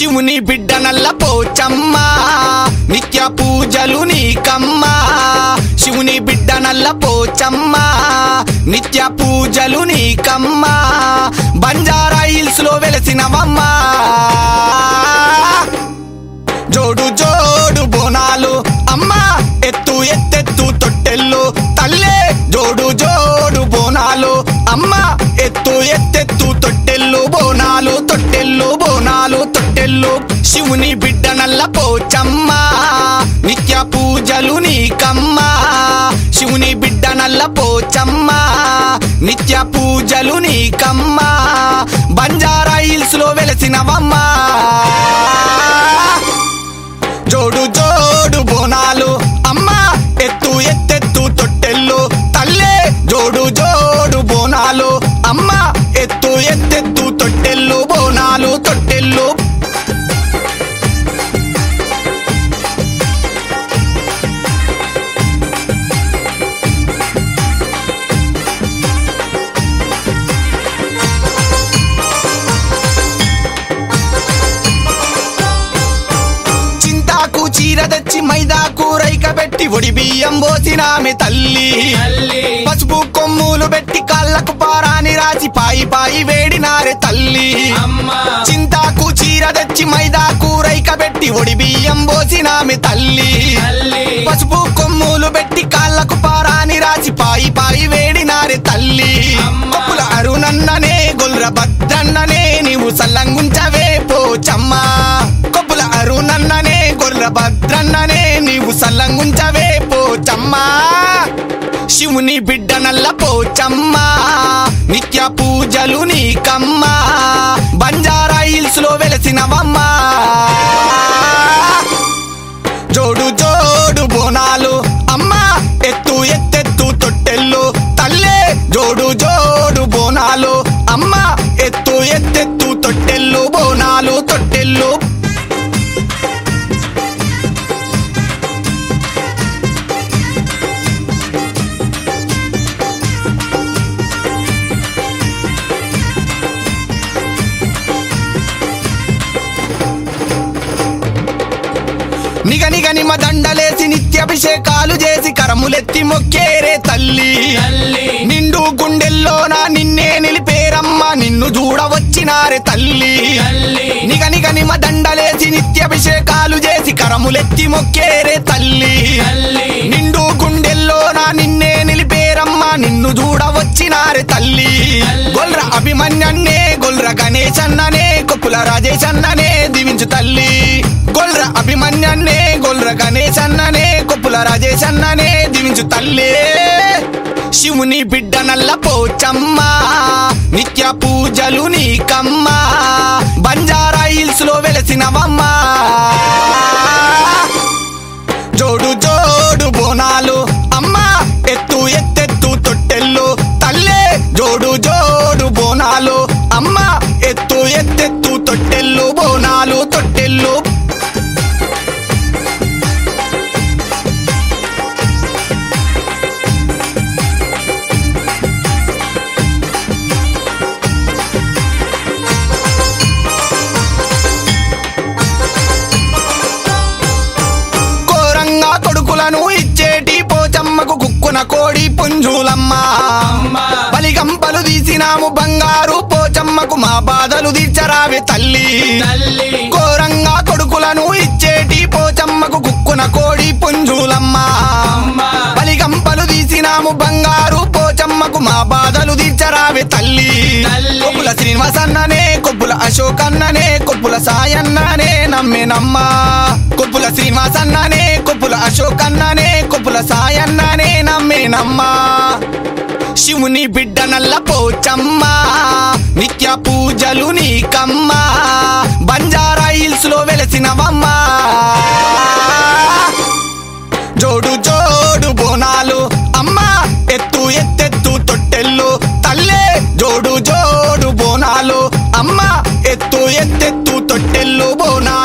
శివుని బిడ్డ నల్ల పోచమ్మ నిత్య పూజలు నీకమ్మ శివుని బిడ్డ నల్ల పోచమ్మ నిత్య పూజలు నీకమ్మ బంజారా హిల్స్ లో వెలసినవమ్మ జోడు జోడు బోనాలు అమ్మా ఎత్తు ఎత్తెత్తు తొట్టెల్లు తల్లే జోడు జోడు బోనాలు అమ్మా ఎత్తు ఎత్తెత్తు తొట్టెల్లు బోనాలు తొట్టెల్లు బోనాలు తొట్టెల్లు శివుని బిడ్డ నల్ల పోచమ్మ నిత్య పూజలు నీకమ్మ శివుని బిడ్డ నల్ల పోచమ్మ నిత్య పూజలు నీకమ్మ బంజారా హిల్స్ లో వెలసినవమ్మా జోడు జోడు బోనాలు అమ్మా ఎత్తు ఎత్తెత్తు తొట్టెల్లు తల్లే జోడు జోడు బోనాలు అమ్మా ఎత్తు ఎత్తెత్తు తొట్టెల్లు బోనాలు తొట్టెల్లు చింతాకు చీర తెచ్చి మైదాకు రైక పెట్టి ఒడి బియ్యం పోసినామె తల్లి పసుపు కొమ్ములు పెట్టి కాళ్ళకు పారాని రాసి పాయి పాయి వేడినారె తల్లి చింతాకు చీర తెచ్చి మైదాకు రైక పెట్టి ఒడి బియ్యం పోసినామె తల్లి పసుపు కొమ్ములు పెట్టి కాళ్ళకు పారాని రాసి పాయి పాయి వేడినారె తల్లి కొప్పుల అరుణన్ననే గొల్ర భద్రన్ననే నీవు సల్లంగుంచవే పోచమ్మా కొప్పుల అరుణన్ననే గొర్ర భద్రన్ననే నీవు సల్లంగుంచవే పోచమ్మా శివుని బిడ్డ నల్ల పోచమ్మా నిత్య పూజలు నీకమ్మా బంజారా హిల్స్ లో వెలసినవమ్మా జోడు జోడు బోనాలు అమ్మా ఎత్తు ఎత్తెత్తు తొట్టెల్లు తల్లే జోడు జోడు బోనాలు అమ్మా ఎత్తు ఎత్తెత్తు తొట్టెల్లు బోనాలు తొట్టెల్లు నిగ నిగ నిమ దండలేసి నిత్యాభిషేకాలు చేసి కరములెత్తి మొక్కేరే తల్లి నిండు గుండెల్లోన నిన్నే నిలిపేరమ్మ నిన్ను చూడవచ్చినారే తల్లి నిగ నిగ నిమ దండలేసి నిత్యాభిషేకాలు చేసి కరములెత్తి మొక్కేరే తల్లి నిండు గుండెల్లోన నిన్నే నిలిపేరమ్మ నిన్ను చూడవచ్చినారే తల్లి గొల్ర అభిమన్యన్నే గొల్ర గణేష్ అన్ననే కొప్పుల రాజేష్ అన్ననే దీవించు తల్లి గొల్ర అభిమన్యన్నే గొల్ర గణేష్ అన్ననే కొప్పుల రాజేష్ అన్ననే దీవించు తల్లి శివుని బిడ్డ నల్ల పోచమ్మ నిత్య పూజలు నీకమ్మ బంజారా హిల్స్ లో వెలసినవమ్మా జోడు జోడు బోనాలు అమ్మా ఎత్తు ఎత్తెత్తు తొట్టెల్లు తల్లే జోడు జోడు బోనాలు అమ్మా ఎత్తు ఎత్తెత్తు తొట్టెల్లు బోనాలు తొట్టెల్లు ఘోరంగా కొడుకులను ఇచ్చేటి పోచమ్మకు కుక్కున కోడి పుంజులమ్మ బలిగంపలు తీసినాము బంగారు పోచమ్మకు మా బాధలు తీర్చరావే తల్లి ఘోరంగా కొడుకులను ఇచ్చేటి పోచమ్మకు కుక్కున కోడి పుంజులమ్మ బలిగంపలు తీసినాము బంగారు పోచమ్మకు మా బాధలు తీర్చరావే తల్లి కొప్పుల శ్రీనివాస్ అన్ననే కొప్పుల అశోక్ అన్ననే కొప్పుల సాయన్ననే నమ్మెనమ్మా కొప్పుల శ్రీనివాస్ అన్ననే కొప్పుల అశోక్ అన్ననే కొప్పుల సాయన్ననే నమ్మేనమ్మా శివుని బిడ్డ నల్ల పోచమ్మ నిత్య పూజలు నీకమ్మా బంజారా హిల్స్ లో వెలసినవమ్మా జోడు జోడు బోనాలు అమ్మా ఎత్తు ఎత్తెత్తు తొట్టెల్లు తల్లే జోడు జోడు బోనాలు అమ్మా ఎత్తు ఎత్తెత్తు తొట్టెల్లు బోనాలు